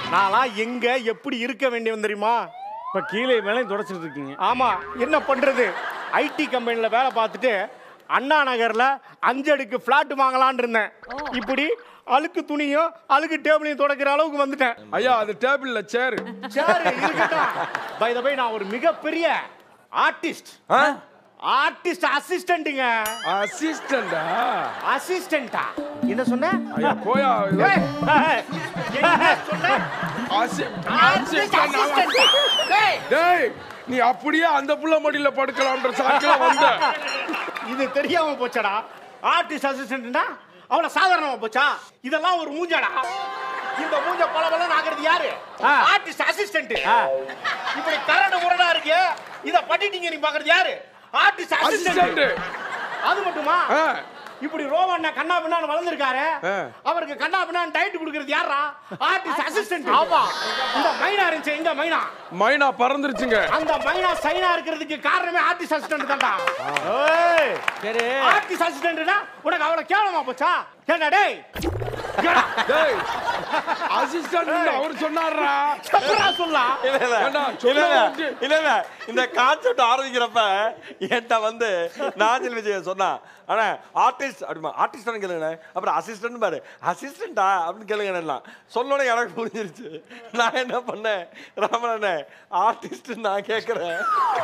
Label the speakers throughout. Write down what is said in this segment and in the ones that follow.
Speaker 1: நான்லாம் எங்க எப்படி இருக்க வேண்டியவன் தெரியுமா
Speaker 2: இப்ப கீழே மேலே தொடச்சிட்டு இருக்கீங்க
Speaker 1: ஆமா என்ன பண்றது ஐடி கம்பெனில வேலை பார்த்துட்டு அண்ணா நகர்ல அஞ்சு அடுக்கு பிளாட் வாங்கலாம்னு இருந்தேன் இப்படி அழுக்கு துணியும் அழுக்கு டேபிளையும் தொடக்கிற அளவுக்கு வந்துட்டேன்
Speaker 3: ஐயா அது டேபிள்ல சேரு
Speaker 1: சரி இருக்கட்டும் பை த பை நான் ஒரு மிகப்பெரிய ஆர்டிஸ்ட் ஆர்டிஸ்ட் அசிஸ்டன்ட்டுங்க
Speaker 3: அசிஸ்டண்டா
Speaker 1: அசிஸ்டன்ட்டா என்ன சொன்ன
Speaker 3: ஐயா போயா
Speaker 1: ஏய், ஏய், என்ன சொன்ன
Speaker 3: அசி-
Speaker 1: ஆர்டிஸ்ட்
Speaker 3: assistant ஆ?
Speaker 1: அசிஸ்டன்ட்டா டேய்
Speaker 3: டேய் நீ அப்படியே அந்த புள்ள மடியில படுக்கலாம்ன்ற சாக்கில வந்த
Speaker 1: இது தெரியாம போச்சடா ஆர்டிஸ்ட் அசிஸ்டன்ட்னா அவன சாதாரணமா போச்சா இதெல்லாம் ஒரு மூஞ்சாடா இந்த மூஞ்ச பல பல ஆகிறது யாரு
Speaker 2: ஆ.
Speaker 1: ஆர்டிஸ்ட் அசிஸ்டன்ட்
Speaker 2: ஆ.
Speaker 1: இப்படி கரடு முரடா இருக்கு இத பண்ணிட்டீங்க நீ பாக்குறது யாரு ஆர்டிஸ்ட்
Speaker 3: அசிஸ்டன்ட்
Speaker 1: அசிஸ்டன்ட் அது மட்டுமா இப்படி ரோவண்ணா கண்ணா பின்னான்னு வளர்ந்துருக்காரு
Speaker 3: ஆ.
Speaker 1: அவருக்கு கண்ணா பின்னான்னு டைட் கொடுக்கறது யாரா ஆர்டிஸ்ட் அசிஸ்டன்ட் ஆமா இந்த மைனா இருந்துச்சு எங்க மைனா
Speaker 3: மைனா பறந்துருச்சுங்க
Speaker 1: அந்த மைனா சைனா இருக்கிறதுக்கு காரணமே ஆர்டிஸ்ட் அசிஸ்டன்ட் தான்டா
Speaker 2: ஏய், சரி
Speaker 1: ஆர்டிஸ்ட் அசிஸ்டன்ட்னா உனக்கு அவ்வளவு கேவலமா போச்சா ஏண்டா டேய்
Speaker 3: டேய் அசிஸ்டன்ட் அவர் சொன்னாரா
Speaker 1: எப்படா சொல்லலாம்
Speaker 4: இல்ல இல்ல
Speaker 3: ஏண்டா,
Speaker 4: இல்ல
Speaker 3: சொல்ல
Speaker 4: இல்ல
Speaker 3: வந்து-
Speaker 4: இல்ல இல்ல இந்த கான்செப்ட் ஆரம்பிக்கிறப்ப என்கிட்ட வந்து நாஜில் விஜய் சொன்னா அண்ணா ஆர்டிஸ்ட் அப்படிமா ஆர்டிஸ்ட் கேளுங்க அப்புறம் அசிஸ்டன்ட் பாரு அசிஸ்டண்டா அப்படின்னு கேளுங்க எல்லாம் சொல்லணும் எனக்கு புரிஞ்சிருச்சு நான் என்ன பண்ணேன் ராமனே ஆர்டிஸ்ட் நான் கேட்கறேன்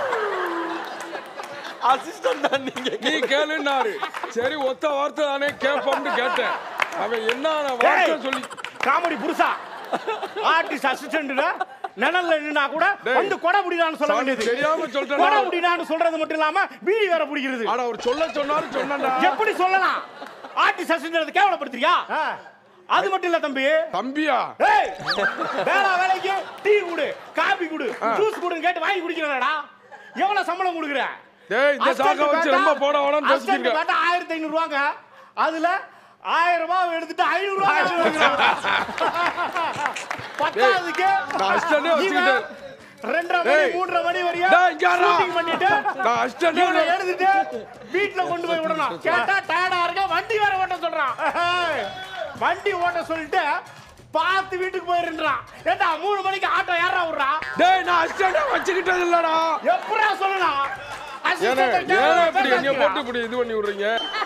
Speaker 4: அசிஸ்டன்ட் தான் நீங்க
Speaker 3: நீ கேளுன்னாரு சரி ஒத்த வார்த்தை தானே கேட்போம்னு கேட்டேன் அவன் என்ன வார்த்தை சொல்லி
Speaker 1: காமெடி புருஷா ஆர்டிஸ்ட் அசிஸ்டன்ட்னா நிழல்ல நின்னா கூட
Speaker 3: டேய்.
Speaker 1: வந்து கொடை பிடிடான்னு சொல்ல
Speaker 3: சாமி,
Speaker 1: வேண்டியது
Speaker 3: தெரியாம சொல்லிட்டேன்
Speaker 1: கொடை
Speaker 3: நான்.
Speaker 1: பிடிடான்னு சொல்றது மட்டும் இல்லாம பீடி வேற பிடிக்கிறது
Speaker 3: ஆனா அவர் சொல்ல சொன்னாரு சொன்னடா
Speaker 1: எப்படி சொல்லலாம் ஆர்டிஸ்ட் அசிஸ்டன்ட் கேவலப்படுத்துறியா அது மட்டும் இல்ல தம்பி
Speaker 3: தம்பியா
Speaker 1: ஏய் வேலை வேலைக்கு டீ குடு காபி குடு ஜூஸ் குடுன்னு கேட்டு வாங்கி குடிக்கிறடா எவ்வளவு சம்பளம் கொடுக்குற
Speaker 3: டேய் இந்த சாக்க வச்சு ரொம்ப போட வேணாம்னு பேசிக்கிறீங்க
Speaker 1: பேட்டா ஆயிரத்தி ஐநூறு ரூபாங்க அதுல ஆயிரம் ரூபாய் எடுத்துட்டு ஐநூறு ரூபாய் பத்தாவதுக்கு
Speaker 3: நான் assistant ஏ
Speaker 1: இவன்
Speaker 3: வச்சுக்கிட்டேன்.
Speaker 1: ரெண்டரை மணி
Speaker 3: டேய்.
Speaker 1: மூன்றரை மணி வரையும்
Speaker 3: டேய், இங்க வாடா.
Speaker 1: shooting பண்ணிட்டு
Speaker 3: நான் assistant ஏ
Speaker 1: இவனை
Speaker 3: இல்லை.
Speaker 1: எடுத்துட்டு வீட்டுல கொண்டு போய் விடணும் கேட்டா டயர்டா இருக்க வண்டி வேற ஓட்ட சொல்றான் ஏய், வண்டி ஓட்ட சொல்லிட்டு பார்த்து வீட்டுக்கு போயிருன்றான் ஏண்டா மூணு மணிக்கு ஆட்டோ யாரா விடுறா
Speaker 3: டேய் நான் அசிஸ்டண்டா வச்சுக்கிட்டது இல்லடா
Speaker 1: எப்படா சொல்லலாம்
Speaker 3: ஏன்னா
Speaker 1: assistant
Speaker 3: ஏன்னா
Speaker 1: கேவலமா
Speaker 3: இப்படி என்னைய
Speaker 1: பேசாதீங்கடா.
Speaker 3: போட்டு இப்படி இது பண்ணி விடுறீங்க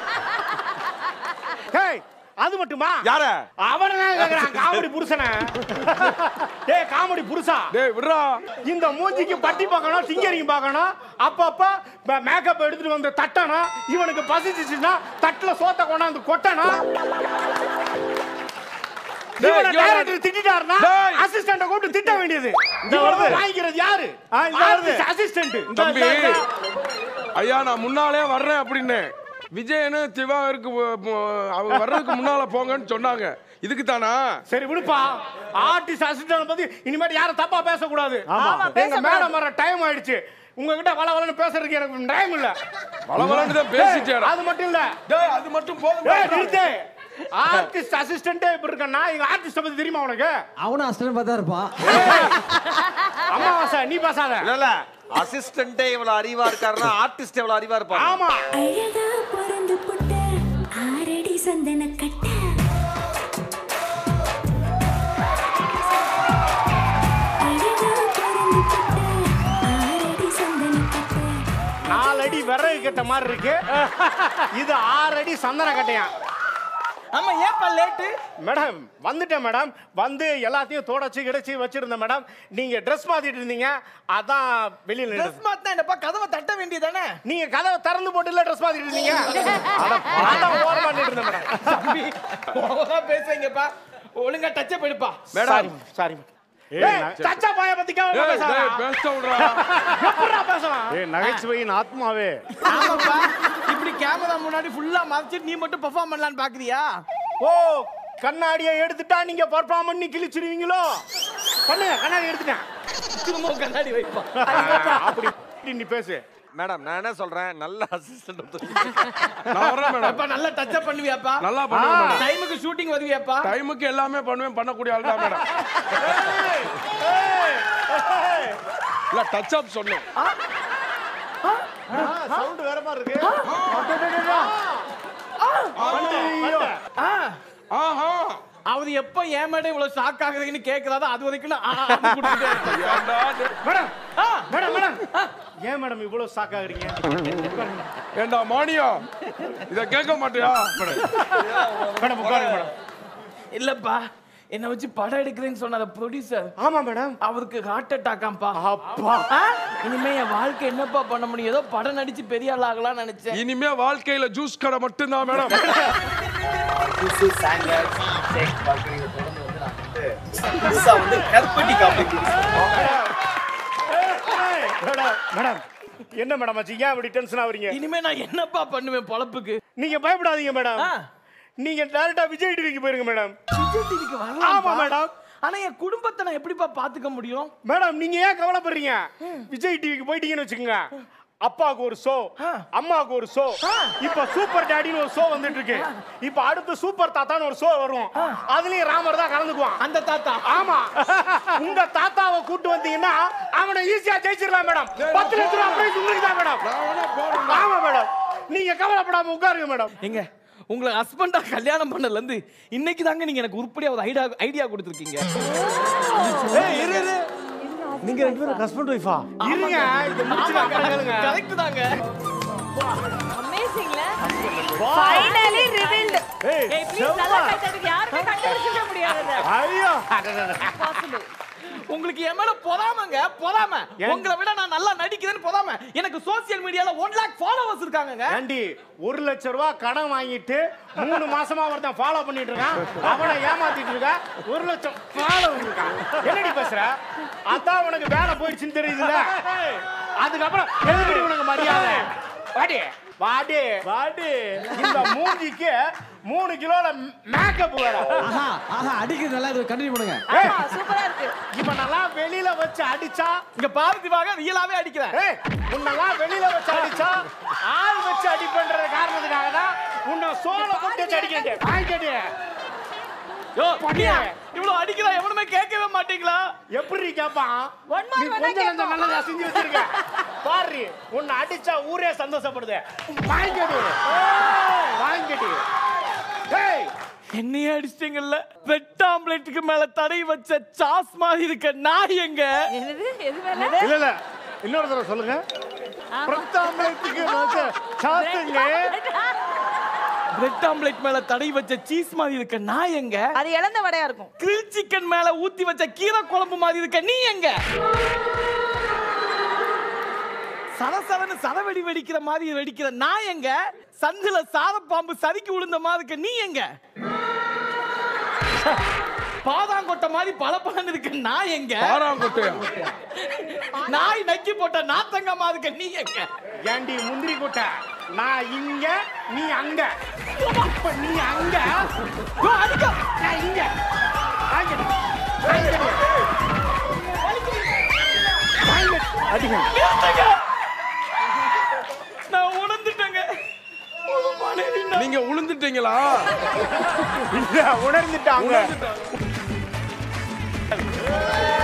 Speaker 1: ஏய், அது மட்டுமா
Speaker 4: யார
Speaker 1: அவனதான் கேக்குறான் காமெடி புருஷனை ஏய் காமெடி புருஷா
Speaker 3: டேய் விடுறா
Speaker 1: இந்த மூஞ்சிக்கு பட்டி பார்க்கணும் சிங்கரிங் பார்க்கணும் அப்பப்ப மேக்கப் எடுத்துட்டு வந்து தட்டணும் இவனுக்கு பசிச்சுச்சுன்னா தட்டுல சோத்த கொண்டாந்து கொட்டணும்
Speaker 3: டேய்,
Speaker 1: இவனை
Speaker 3: இங்க வா.
Speaker 1: director திட்டிட்டாருன்னா
Speaker 3: டேய்.
Speaker 1: assistant அ கூப்பிட்டு திட்ட வேண்டியது
Speaker 2: இந்த வருது.
Speaker 1: வாங்கிக்கிறது யாரு
Speaker 2: ஆ, இந்த வருது.
Speaker 1: அசிஸ்டன்ட்
Speaker 3: தம்பி ஐயா நான் முன்னாலே வர்றேன் அப்படின்னு விஜயனு திவாகருக்கு அவங்க வர்றதுக்கு முன்னால போங்கன்னு சொன்னாங்க இதுக்கு தானா
Speaker 1: சரி விடுப்பா ஆர்டிஸ்ட் அசிஸ்டன்ட் பத்தி இனிமேட்டு யாரும் தப்பா பேசக்கூடாது
Speaker 2: ஆமா.
Speaker 1: எங்க மேடம் வர டைம் ஆயிடுச்சு உங்ககிட்ட வள வளன்னு பேசுறதுக்கு எனக்கு டைம் இல்ல
Speaker 3: வளவளன்னு தான் பேசிட்டேடா
Speaker 1: அது மட்டும் இல்ல
Speaker 3: டேய் அது மட்டும் போதும்
Speaker 1: ஏய் நிறுத்து ஆர்டிஸ்ட் அசிஸ்டன்ட்டே இப்படி இருக்கன்னா எங்க ஆர்டிஸ்ட பத்தி தெரியுமா உனக்கு
Speaker 5: அவனும் அஸ்டன் பார்த்தா இருப்பான்
Speaker 1: அம்மாவாசை நீ பேசாத
Speaker 4: இல்ல இல்ல அசிஸ்டன்டே இவ்வளவு அறிவா இருக்காருன்னா ஆர்டிஸ்ட் எவ்வளவு அறிவா இருப்பாங்க
Speaker 1: ஆமா
Speaker 6: அழகா பிறந்து புட்ட ஆரடி சந்தன கட்ட அழகா பிறந்து புட்ட ஆரடி சந்தன கட்ட
Speaker 1: நாலு அடி விறகு கட்ட மாதிரி இருக்கு இது ஆறு அடி சந்தன கட்டையா
Speaker 7: ஆமா ஏப்பா லேட்டு
Speaker 1: மேடம் வந்துட்டேன் மேடம் வந்து எல்லாத்தையும் தொடச்சு கிடைச்சி வச்சிருந்தேன் மேடம் நீங்க ட்ரெஸ் மாத்திட்டு இருந்தீங்க அதான் வெளியில
Speaker 7: ட்ரெஸ்
Speaker 1: நின்னுட்டு-
Speaker 7: மாத்தினா என்னப்பா கதவை தட்ட வேண்டியதானே
Speaker 1: நீங்க கதவை திறந்து போட்டுல ட்ரெஸ் மாத்திட்டு இருந்தீங்க அதான் ஓரம் பண்ணிட்டு இருந்தேன் மேடம்
Speaker 7: தம்பி ஓவரா பேசுறீங்கப்பா ஒழுங்கா டச்சப் எடுப்பா
Speaker 1: சாரி சாரி ஏய் சச்சா பாய பத்தி கேவலமா
Speaker 3: டேய்,
Speaker 1: பேசாத
Speaker 3: டேய், பேச விடுறா
Speaker 1: எப்படிடா பேசலாம்
Speaker 2: ஏய் நகைச்சுவையின் ஆத்மாவே
Speaker 7: ஆமாப்பா இப்படி கேமரா முன்னாடி ஃபுல்லா மறைச்சிட்டு நீ மட்டும் பெர்ஃபார்ம் பண்ணலாம்னு பாக்குறியா
Speaker 1: ஓ கண்ணாடியை எடுத்துட்டா நீங்க பர்ஃபார்ம் பண்ணி கிழிச்சிருவீங்களோ பண்ணுங்க கண்ணாடி எடுத்துட்டேன்
Speaker 7: திரும்ப கண்ணாடி வைப்பா
Speaker 1: அப்படி இப்படி நீ பேசு
Speaker 4: மேடம் நான் என்ன சொல்றேன் நல்ல அசிஸ்டன்ட்
Speaker 3: நான் வரேன் மேடம்
Speaker 7: அப்பா நல்லா டச்சப் பண்ணுவியாப்பா
Speaker 3: நல்லா பண்ணுவேன் மேடம்
Speaker 7: டைமுக்கு ஷூட்டிங் வருவியாப்பா
Speaker 3: டைமுக்கு எல்லாமே பண்ணுவேன் பண்ணக்கூடிய ஆள் தான் மேடம் இல்ல டச் அப் சொன்னேன்
Speaker 1: சவுண்ட் வேற மாதிரி இருக்கு
Speaker 3: ஆஹா
Speaker 7: அவர் எப்ப ஏன் மேடம் இவ்வளவு ஷாக் ஆகுறீங்கன்னு கேக்குறாதோ அது வரைக்கும் நான் ஆ, ஆ, கொடுத்துட்டே இருப்பேன்.
Speaker 3: ஏன்டா இது?
Speaker 1: மேடம்
Speaker 7: ஆ,
Speaker 1: மேடம் மேடம் ஏன் மேடம் இவ்வளவு ஷாக் ஆகுறீங்க
Speaker 3: ஏன்டா மானியா இத கேட்க மாட்டியா
Speaker 1: மேடம் உட்காருங்க மேடம்
Speaker 7: இல்லப்பா என்ன வச்சு படம் எடுக்கிறேன்னு சொன்ன ப்ரொடியூசர்
Speaker 1: ஆமா மேடம்
Speaker 7: அவருக்கு ஹார்ட் அட்டாக்காம்பா
Speaker 1: அப்பா
Speaker 7: ஆ? இனிமே என் வாழ்க்கை என்னப்பா பண்ண முடியும் ஏதோ படம் நடிச்சு பெரிய ஆள் ஆகலாம்னு நினைச்சேன்
Speaker 3: இனிமே வாழ்க்கையில ஜூஸ் கடை மட்டும்தான் மேடம்
Speaker 5: புதுசு சாண்ட்விச் ஷேக் பார்க்குறீங்க தொடர்ந்து வந்து நான் வந்து புதுசாக வந்து கருப்பட்டி காப்பி
Speaker 1: மேடம் மேடம் என்ன மேடம் ஆச்சு ஏன் இப்படி டென்ஷன் ஆகுறீங்க
Speaker 7: இனிமே நான் என்னப்பா பண்ணுவேன் பொழப்புக்கு
Speaker 1: நீங்க பயப்படாதீங்க மேடம்
Speaker 7: ஆ.
Speaker 1: நீங்க டேரக்டா விஜய் டிவிக்கு போயிருங்க மேடம்
Speaker 7: விஜய் டிவிக்கு
Speaker 1: ஆமா
Speaker 7: வரலாம்
Speaker 1: மேடம்
Speaker 7: ஆனா என் குடும்பத்தை நான் எப்படிப்பா பாத்துக்க முடியும்
Speaker 1: மேடம் நீங்க ஏன் கவலைப்படுறீங்க விஜய் டிவிக்கு போயிட்டீங்கன்னு வச்சுக்கோங்க அப்பாவுக்கு ஒரு ஷோ அம்மாவுக்கு ஒரு ஷோ இப்ப சூப்பர் டாடின்னு ஒரு ஷோ வந்துட்டு இருக்கு இப்ப அடுத்து சூப்பர் தாத்தான்னு ஒரு ஷோ வரும் அதுலயும் ராமர் தான் கலந்துக்குவான்
Speaker 7: அந்த தாத்தா
Speaker 1: ஆமா உங்க தாத்தாவை கூட்டு வந்தீங்கன்னா அவனை ஈஸியா ஜெயிச்சிடலாம் மேடம் பத்து லட்சம் ரூபாய் பிரைஸ் உங்களுக்கு தான் மேடம் ஆமா மேடம் நீங்க கவலைப்படாம உட்காருங்க மேடம்
Speaker 7: எங்க உங்களை ஹஸ்பண்டா கல்யாணம் பண்ணல இருந்து இன்னைக்கு தாங்க நீங்க எனக்கு உருப்படியா ஒரு ஐடியா ஐடியா கொடுத்துருக்கீங்க
Speaker 2: நீங்க ரெண்டு பேரும் ஹஸ்பண்ட் ஒய்ஃபா
Speaker 1: இருங்க இதை முடிச்சு அப்புறம் கேளுங்க
Speaker 7: கரெக்ட் தாங்க
Speaker 8: அமேசிங்ல ஃபைனலி ரிவீல்ட்
Speaker 2: ஏய்,
Speaker 8: ஏய் ப்ளீஸ் நல்லா கை தட்டுங்க யாருமே கண்டுபிடிச்சிட முடியாது
Speaker 2: ஐயோ
Speaker 8: பாசிபிள்
Speaker 7: உங்களுக்கு என் மேல பொறாமங்க பொறாம உங்களை விட நான் நல்லா நடிக்கிறேன்னு பொறாம எனக்கு சோசியல் மீடியால ஒன் லேக் ஃபாலோவர்ஸ் இருக்காங்கங்க
Speaker 1: ஏண்டி ஒரு லட்ச ரூபா கடன் வாங்கிட்டு மூணு மாசமா ஒருத்தன் ஃபாலோ பண்ணிட்டு இருக்கான் அவனை ஏமாத்திட்டு இருக்க ஒரு லட்சம் ஃபாலோ இருக்கான் என்னடி பேசுற அதான் உனக்கு வேலை போயிடுச்சுன்னு தெரியுதுல்ல அதுக்கப்புறம் எதுக்கு உனக்கு மரியாதை வாடி வாடி வாடி இந்த மூஞ்சிக்கு மூணு கிலோல மேக்கப் வேற
Speaker 2: ஆஹா ஆஹா அடிக்கிறது நல்லா இருக்கு கண்டினியூ பண்ணுங்க
Speaker 8: ஆமா சூப்பரா இருக்கு
Speaker 1: இவனெல்லாம் வெளியில வச்சு அடிச்சா
Speaker 7: இங்க பாரதிவாக ரியலாவே அடிக்கிறேன்
Speaker 1: ஏய், உன்னெல்லாம் வெளியில வச்சு அடிச்சா ஆள் வச்சு அடிப்பன்ற காரணத்துக்காக தான் உன்னை சோள போட்டு வச்சு அடிக்கிறேன் வாங்கிட்டு
Speaker 7: யோ பண்ணியா இவ்வளவு அடிக்கிறா எவனுமே கேட்கவே மாட்டீங்களா
Speaker 1: எப்படி கேப்பான்
Speaker 8: One more
Speaker 1: நீ
Speaker 8: வேணா
Speaker 1: கொஞ்சம் கொஞ்சம்
Speaker 8: கேட்பான்.
Speaker 1: நல்லதா செஞ்சு வச்சிருக்க பாரு உன்னை அடிச்சா ஊரே சந்தோஷப்படுது வாங்கிட்டு வாங்கிட்டு ஏய்
Speaker 7: என்னையே அடிச்சிட்டீங்கல்ல பெட் ஆம்லெட்டுக்கு மேல தடை வச்ச சாஸ் மாதிரி இருக்க நாய் எங்க
Speaker 8: என்னது எது மேல
Speaker 2: இல்ல இல்ல இன்னொரு தடவை சொல்லுங்க பிரத்தாம்பலத்துக்கு வந்து சாத்துங்க
Speaker 7: பிரெட் ஆம்லெட் மேல தடை வச்ச சீஸ் மாதிரி இருக்க நாய் எங்க
Speaker 8: அது இழந்த வடையா இருக்கும்
Speaker 7: கிரில் சிக்கன் மேல ஊத்தி வச்ச கீரை குழம்பு மாதிரி இருக்க நீ எங்க சரசரன்னு சரவெடி வெடிக்கிற மாதிரி வெடிக்கிற நான் எங்க சந்துல சாரப்பாம்பு சறுக்கி விழுந்த மாதிரி இருக்க நீ எங்க பாதாங்கொட்டை மாதிரி பளபளன்னு இருக்க நான் எங்க
Speaker 3: பாராங்கொட்டையா
Speaker 7: நாய் நக்கி போட்ட நாத்தங்க மாதிரி இருக்க நீ எங்க
Speaker 1: ஏண்டி முந்திரி கொட்டை நான் இங்க நீ அங்க இப்ப நீ அங்க
Speaker 7: யோ, அடிக்க.
Speaker 1: நான் இங்க வாங்கிட்டு வாங்கிட்டு
Speaker 2: அடிங்க
Speaker 7: நிறுத்துங்க. நான் உணர்ந்துட்டேங்க ஒரு மனைவி நான்
Speaker 3: நீங்க உளுந்துட்டீங்களா
Speaker 1: இல்ல உணர்ந்துட்டாங்க